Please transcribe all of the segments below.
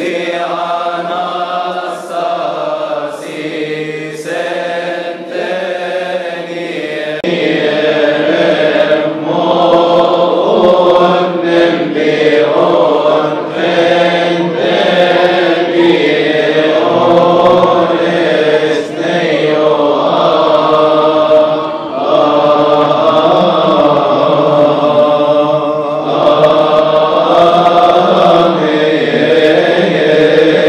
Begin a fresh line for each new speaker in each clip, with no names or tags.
Amen.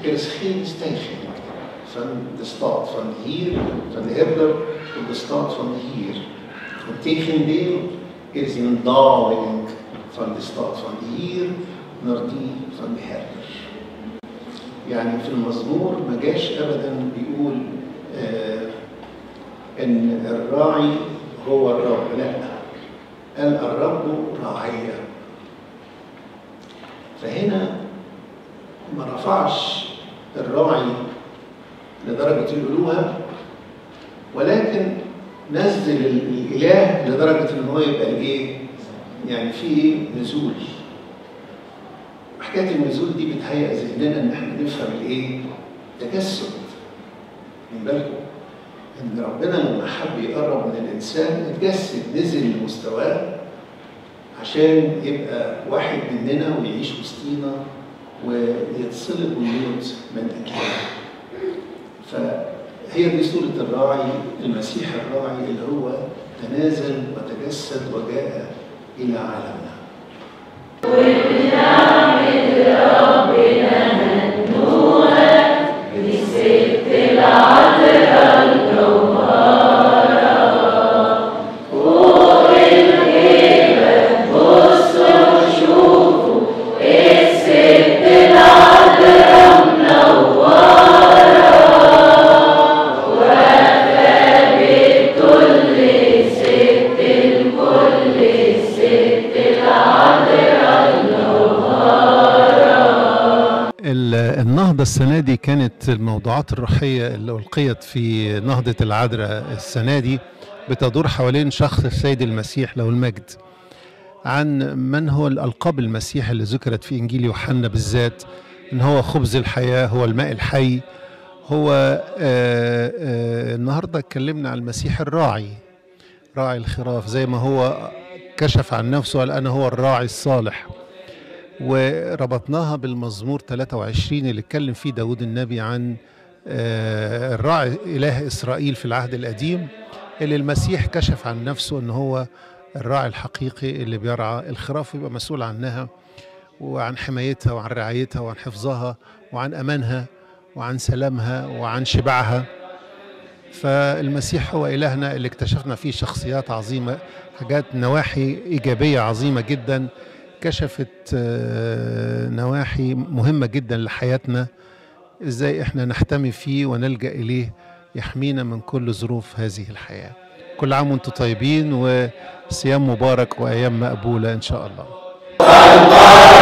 Er is geen stijging van de stad van de hier, van de herder, tot de stad van de hier. Integendeel, er is een daling van de stad van de hier naar die van de herder. يعني في المزمور ما جاش ابدا بيقول آه ان الراعي هو الرب لا قال الرب راعية فهنا ما رفعش الراعي لدرجة الألوهة ولكن نزل الإله لدرجة إن هو يبقى الإيه؟ يعني في نزول حكاية النزول دي بتهيأ ذهننا إن إحنا نفهم الإيه؟ تجسد من بالكم إن ربنا لما حب يقرب من الإنسان اتجسد نزل لمستواه عشان يبقى واحد مننا ويعيش وسطينا ويتصلب ويموت من أجلنا. فهي دي صورة الراعي المسيح الراعي اللي هو تنازل وتجسد وجاء إلى عالمنا.
وبنعمة ربنا هنوها لست العذراء الجوهرة فوق الهبة بصوا شوفوا الست العذراء منورة واقفة بتقول ست الكل الست العذراء
النهضة السنة دي كانت الموضوعات الروحية اللي ألقيت في نهضة العذراء السنة دي بتدور حوالين شخص السيد المسيح له المجد عن من هو الألقاب المسيح اللي ذكرت في إنجيل يوحنا بالذات إن هو خبز الحياة هو الماء الحي هو آه آه النهاردة اتكلمنا عن المسيح الراعي راعي الخراف زي ما هو كشف عن نفسه قال أنا هو الراعي الصالح وربطناها بالمزمور 23 اللي اتكلم فيه داود النبي عن آه الراعي إله إسرائيل في العهد القديم اللي المسيح كشف عن نفسه أن هو الراعي الحقيقي اللي بيرعى الخراف ويبقى مسؤول عنها وعن حمايتها وعن رعايتها وعن حفظها وعن أمانها وعن سلامها وعن شبعها فالمسيح هو إلهنا اللي اكتشفنا فيه شخصيات عظيمة حاجات نواحي إيجابية عظيمة جدا كشفت نواحي مهمة جدا لحياتنا ازاي احنا نحتمي فيه ونلجأ إليه يحمينا من كل ظروف هذه الحياة كل عام وانتم طيبين وصيام مبارك وأيام مقبولة إن شاء الله